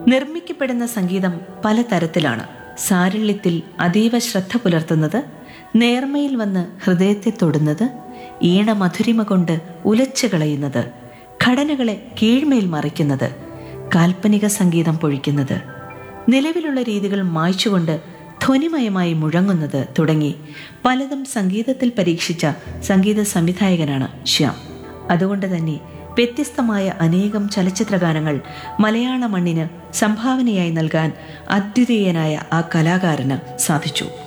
നിർമ്മിക്കപ്പെടുന്ന സംഗീതം പലതരത്തിലാണ് സാരള്യത്തിൽ അതീവ ശ്രദ്ധ പുലർത്തുന്നത് നേർമയിൽ വന്ന് ഹൃദയത്തെ തൊടുന്നത് ഈണമധുരിമ കൊണ്ട് ഉലച്ചു കളയുന്നത് ഘടനകളെ കീഴ്മേൽ മറിക്കുന്നത് കാൽപ്പനിക സംഗീതം പൊഴിക്കുന്നത് നിലവിലുള്ള രീതികൾ മായ്ച്ചുകൊണ്ട് ധ്വനിമയമായി മുഴങ്ങുന്നത് തുടങ്ങി പലതും സംഗീതത്തിൽ പരീക്ഷിച്ച സംഗീത സംവിധായകനാണ് ശ്യാം അതുകൊണ്ട് തന്നെ വ്യത്യസ്തമായ അനേകം ചലച്ചിത്ര ഗാനങ്ങൾ മലയാള മണ്ണിന് സംഭാവനയായി നൽകാൻ അദ്വിതീയനായ ആ കലാകാരന് സാധിച്ചു